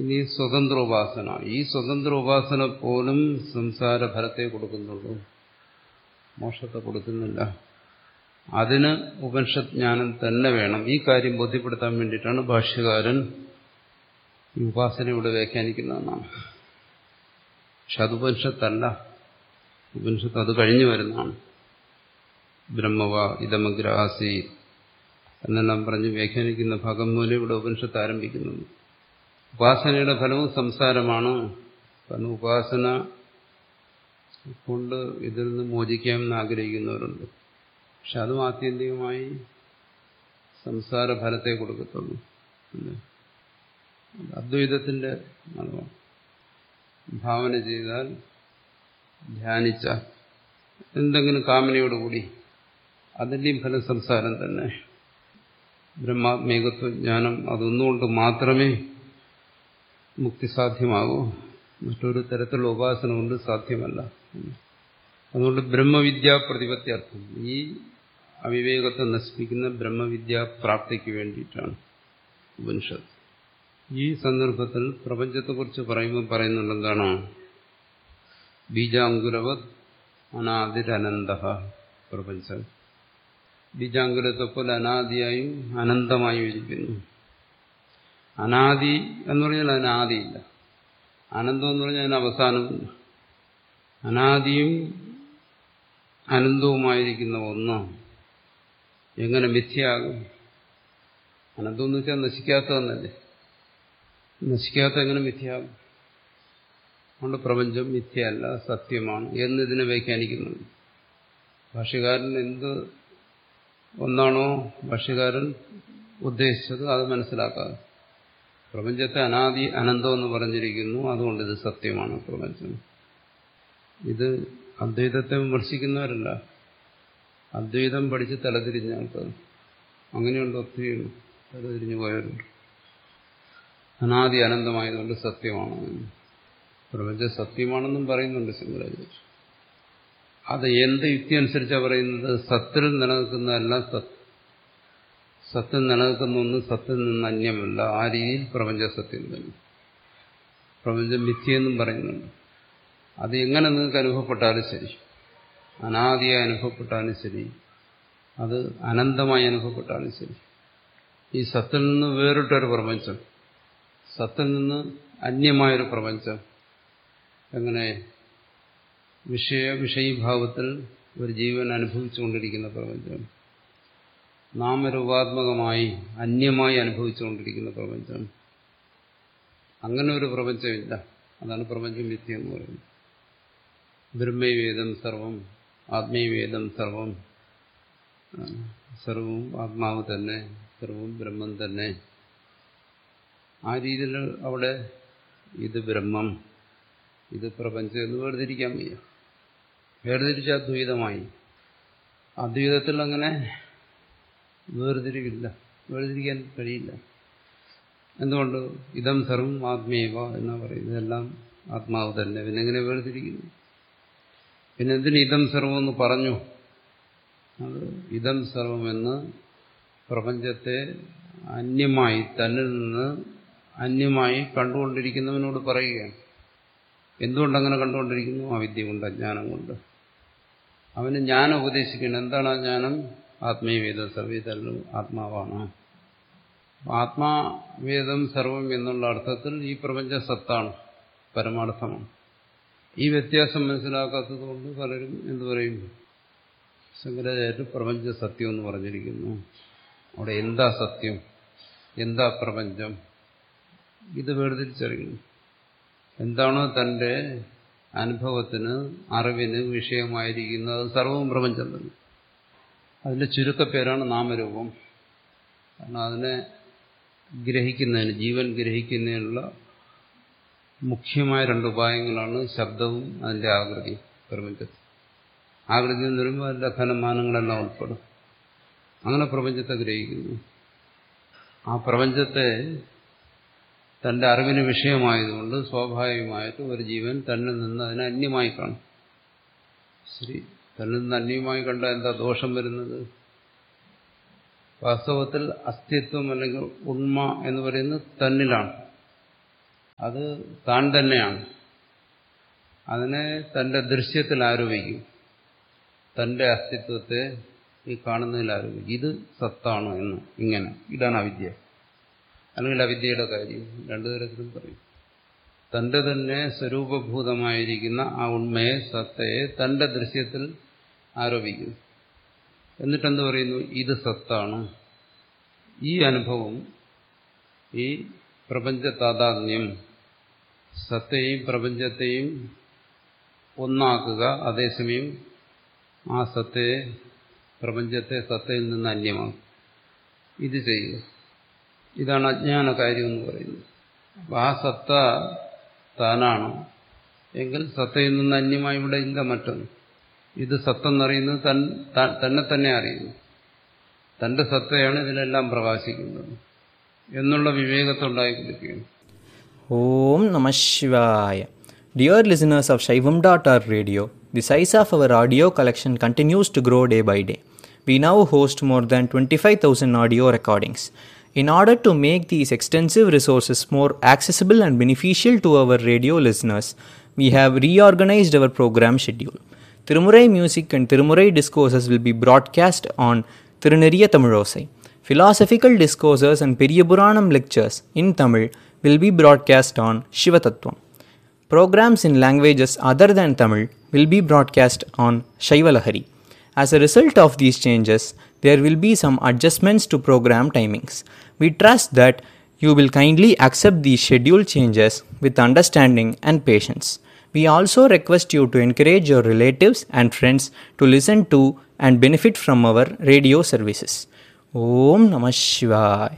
ഇനി സ്വതന്ത്ര ഉപാസന ഈ സ്വതന്ത്ര ഉപാസന പോലും സംസാര ഫലത്തെ കൊടുക്കുന്നുള്ളൂ മോക്ഷത്തെ കൊടുക്കുന്നില്ല അതിന് ഉപനിഷത് ജ്ഞാനം തന്നെ വേണം ഈ കാര്യം ബോധ്യപ്പെടുത്താൻ വേണ്ടിയിട്ടാണ് ഭാഷ്യകാരൻ ഈ ഉപാസന ഇവിടെ വ്യാഖ്യാനിക്കുന്നതെന്നാണ് പക്ഷെ അത് ഉപനിഷത്തല്ല ഉപനിഷത്ത് അത് കഴിഞ്ഞു വരുന്നതാണ് ബ്രഹ്മവ ഇതമഗ്രാസി എന്നെല്ലാം പറഞ്ഞ് വ്യാഖ്യാനിക്കുന്ന ഭാഗം മൂലം ഇവിടെ ഉപനിഷത്ത് ആരംഭിക്കുന്നത് ഉപാസനയുടെ ഫലവും സംസാരമാണ് കാരണം ഉപാസന കൊണ്ട് ഇതിൽ നിന്ന് മോചിക്കാമെന്ന് ആഗ്രഹിക്കുന്നവരുണ്ട് പക്ഷെ അതും ആത്യന്തികമായി സംസാര ഫലത്തെ കൊടുക്കത്തുള്ളൂ അദ്വൈതത്തിന്റെ മതമാണ് ഭാവന ചെയ്താൽ ധ്യാനിച്ച എന്തെങ്കിലും കാമനയോടുകൂടി അതിൻ്റെയും ഫലം സംസാരം തന്നെ ബ്രഹ്മാത്മേകത്വ ജ്ഞാനം അതൊന്നുകൊണ്ട് മാത്രമേ മുക്തി സാധ്യമാകൂ മറ്റൊരു തരത്തിലുള്ള ഉപാസന കൊണ്ട് സാധ്യമല്ല അതുകൊണ്ട് ബ്രഹ്മവിദ്യാ പ്രതിപത്യർത്ഥം ഈ അവിവേകത്തെ നശിപ്പിക്കുന്ന ബ്രഹ്മവിദ്യാ പ്രാപ്തിക്ക് വേണ്ടിയിട്ടാണ് ഉപനിഷത്ത് ഈ സന്ദർഭത്തിൽ പ്രപഞ്ചത്തെക്കുറിച്ച് പറയുമ്പോൾ പറയുന്നുണ്ട് എന്താണ് ബീജാങ്കുരവത് അനാദിരനന്ത പ്രപഞ്ചം ബീജാങ്കുരത്തെ പോലെ അനാദിയായും അനന്തമായും ഇരിക്കുന്നു അനാദി എന്ന് പറഞ്ഞാൽ അതിന് ആദിയില്ല അനന്തം എന്ന് പറഞ്ഞാൽ അതിന് അവസാനമില്ല അനാദിയും അനന്തവുമായിരിക്കുന്ന ഒന്ന് എങ്ങനെ മിഥ്യയാകും അനന്തം എന്ന് വെച്ചാൽ നശിക്കാത്തതെന്നല്ലേ നശിക്കാത്ത എങ്ങനെ മിഥ്യയാകും അതുകൊണ്ട് പ്രപഞ്ചം മിഥ്യയല്ല സത്യമാണ് എന്നിതിനെ വ്യാഖ്യാനിക്കുന്നുണ്ട് ഭാഷ്യകാരൻ എന്ത് ഒന്നാണോ ഭാഷ്യകാരൻ ഉദ്ദേശിച്ചത് അത് മനസ്സിലാക്കാതെ പ്രപഞ്ചത്തെ അനാദി അനന്തം എന്ന് പറഞ്ഞിരിക്കുന്നു അതുകൊണ്ട് ഇത് സത്യമാണ് പ്രപഞ്ചം ഇത് അദ്വൈതത്തെ വിമർശിക്കുന്നവരല്ല അദ്വൈതം പഠിച്ച് തലതിരിഞ്ഞ ആൾക്കാർ അങ്ങനെയുണ്ട് ഒത്തിരി തലതിരിഞ്ഞു പോയവരുണ്ട് അനാദി അനന്തമായതുകൊണ്ട് സത്യമാണ് പ്രപഞ്ചം സത്യമാണെന്നും പറയുന്നുണ്ട് ശങ്കരാചാര്യ അത് എന്ത് യുക്തി അനുസരിച്ചാണ് പറയുന്നത് സത്തിൽ നിലനിൽക്കുന്നതെല്ലാം സത്ത് സത്തിൽ നിലനിൽക്കുന്ന ഒന്ന് സത്തിൽ നിന്ന് അന്യമല്ല ആ രീതിയിൽ പ്രപഞ്ച സത്യം തന്നെ പ്രപഞ്ചം മിഥ്യയെന്നും പറയുന്നുണ്ട് അത് എങ്ങനെ നിങ്ങൾക്ക് അനുഭവപ്പെട്ടാലും ശരി അനാദിയായി അനുഭവപ്പെട്ടാലും ശരി അത് അനന്തമായി അനുഭവപ്പെട്ടാലും ശരി ഈ സത്തിൽ നിന്ന് വേറിട്ടൊരു പ്രപഞ്ചം സത്തിൽ നിന്ന് അന്യമായൊരു പ്രപഞ്ചം എങ്ങനെ വിഷയ വിഷയീഭാവത്തിൽ ഒരു ജീവൻ അനുഭവിച്ചുകൊണ്ടിരിക്കുന്ന പ്രപഞ്ചം നാമരൂപാത്മകമായി അന്യമായി അനുഭവിച്ചുകൊണ്ടിരിക്കുന്ന പ്രപഞ്ചം അങ്ങനെ ഒരു പ്രപഞ്ചമില്ല അതാണ് പ്രപഞ്ചം വിദ്യ എന്ന് പറയുന്നത് ബ്രഹ്മവേദം സർവം ആത്മീയവേദം സർവം സർവവും ആത്മാവ് തന്നെ സർവവും ബ്രഹ്മം തന്നെ ആ രീതിയിൽ അവിടെ ഇത് ബ്രഹ്മം ഇത് പ്രപഞ്ചം എന്ന് വേർതിരിക്കാൻ വയ്യ വേർതിരിച്ച അദ്വൈതമായി അദ്വൈതത്തിൽ അങ്ങനെ വേർതിരിവില്ല വേർതിരിക്കാൻ കഴിയില്ല എന്തുകൊണ്ട് ഇതം സർവം ആത്മീയവ എന്നാ പറയുന്നത് ഇതെല്ലാം ആത്മാവ് തന്നെ പിന്നെ എങ്ങനെ വേർതിരിക്കുന്നു പിന്നെ എന്തിന് ഇതം സർവം എന്ന് പറഞ്ഞു അത് ഇതം സർവമെന്ന് പ്രപഞ്ചത്തെ അന്യമായി തന്നിൽ നിന്ന് അന്യമായി കണ്ടുകൊണ്ടിരിക്കുന്നവനോട് പറയുകയാണ് എന്തുകൊണ്ടങ്ങനെ കണ്ടുകൊണ്ടിരിക്കുന്നു അവിദ്യ കൊണ്ട് അജ്ഞാനം കൊണ്ട് അവന് ജ്ഞാനം ഉപദേശിക്കണം എന്താണ് ആ ജ്ഞാനം ആത്മീയവേദം സർവീതല്ലും ആത്മാവാണ് ആത്മാവേദം സർവം എന്നുള്ള അർത്ഥത്തിൽ ഈ പ്രപഞ്ച സത്താണ് പരമാർത്ഥമാണ് ഈ വ്യത്യാസം മനസ്സിലാക്കാത്തത് കൊണ്ട് പലരും എന്തു പറയും ശങ്കരാചാര്യ പ്രപഞ്ച സത്യം എന്ന് പറഞ്ഞിരിക്കുന്നു അവിടെ എന്താ സത്യം എന്താ പ്രപഞ്ചം ഇത് വേർതിരിച്ചറിയണം എന്താണോ തന്റെ അനുഭവത്തിന് അറിവിന് വിഷയമായിരിക്കുന്നത് അത് സർവവും പ്രപഞ്ചം തന്നെ അതിന്റെ ചുരുക്കപ്പേരാണ് നാമരൂപം കാരണം അതിനെ ഗ്രഹിക്കുന്നതിന് ജീവൻ ഗ്രഹിക്കുന്നതിനുള്ള മുഖ്യമായ രണ്ട് ഉപായങ്ങളാണ് ശബ്ദവും അതിന്റെ ആകൃതി പ്രപഞ്ചത്തിൽ ആകൃതി എന്ന് വരുമ്പോൾ അതിന്റെ ഘനമാനങ്ങളെല്ലാം ഉൾപ്പെടും അങ്ങനെ പ്രപഞ്ചത്തെ ഗ്രഹിക്കുന്നു ആ പ്രപഞ്ചത്തെ തന്റെ അറിവിന് വിഷയമായതുകൊണ്ട് സ്വാഭാവികമായിട്ട് ഒരു ജീവൻ തന്നിൽ നിന്ന് അതിനെ അന്യമായി കാണും ശരി തന്നിൽ നിന്ന് അന്യമായി കണ്ട എന്താ ദോഷം വരുന്നത് വാസ്തവത്തിൽ അസ്തിത്വം അല്ലെങ്കിൽ ഉണ്മ എന്ന് പറയുന്നത് തന്നിലാണ് അത് താൻ തന്നെയാണ് അതിനെ തന്റെ ദൃശ്യത്തിൽ ആരോപിക്കും തന്റെ അസ്തിത്വത്തെ ഈ കാണുന്നതിൽ ആരോപിക്കും ഇത് സത്താണ് എന്ന് ഇങ്ങനെ ഇതാണ് അവിദ്യ അല്ലെങ്കിൽ അവിദ്യയുടെ കാര്യം രണ്ടു തരത്തിലും പറയും തന്റെ തന്നെ സ്വരൂപഭൂതമായിരിക്കുന്ന ആ ഉണ്മയെ സത്തയെ തന്റെ ദൃശ്യത്തിൽ ആരോപിക്കുന്നു എന്നിട്ടെന്ത് പറയുന്നു ഇത് സത്താണ് ഈ അനുഭവം ഈ പ്രപഞ്ച താതാത്മ്യം സത്തെയും പ്രപഞ്ചത്തെയും ഒന്നാക്കുക അതേസമയം ആ സത്തയെ പ്രപഞ്ചത്തെ സത്തയിൽ നിന്ന് അന്യമാക്കും ഇത് ചെയ്യുക ഇതാണ് അജ്ഞാന കാര്യം എന്ന് പറയുന്നത് അപ്പം ആ സത്ത താനാണ് എങ്കിൽ സത്തയിൽ നിന്ന് അന്യമായി ഇവിടെ ഇല്ല മറ്റൊന്ന് ഇത് സത്തെന്നറിയുന്നത് തൻ തന്നെ തന്നെ അറിയുന്നു തന്റെ സത്തയാണ് ഇതിലെല്ലാം പ്രകാശിക്കുന്നത് എന്നുള്ള വിവേകത്തുണ്ടായിക്കൊടുക്കുകയാണ് Om Namah Shivaya. Dear listeners of Shaivam.org radio, the size of our audio collection continues to grow day by day. We now host more than 25,000 audio recordings. In order to make these extensive resources more accessible and beneficial to our radio listeners, we have reorganized our program schedule. Tirumurai music and Tirumurai discourses will be broadcast on Tiruneriya Tamilosai. Philosophical discourses and Periyapuranam lectures in Tamil will be broadcast on Shivatattvam. Programs in languages other than Tamil will be broadcast on Shaivalahari. As a result of these changes, there will be some adjustments to program timings. We trust that you will kindly accept these schedule changes with understanding and patience. We also request you to encourage your relatives and friends to listen to and benefit from our radio services. Om Namah Shivaya.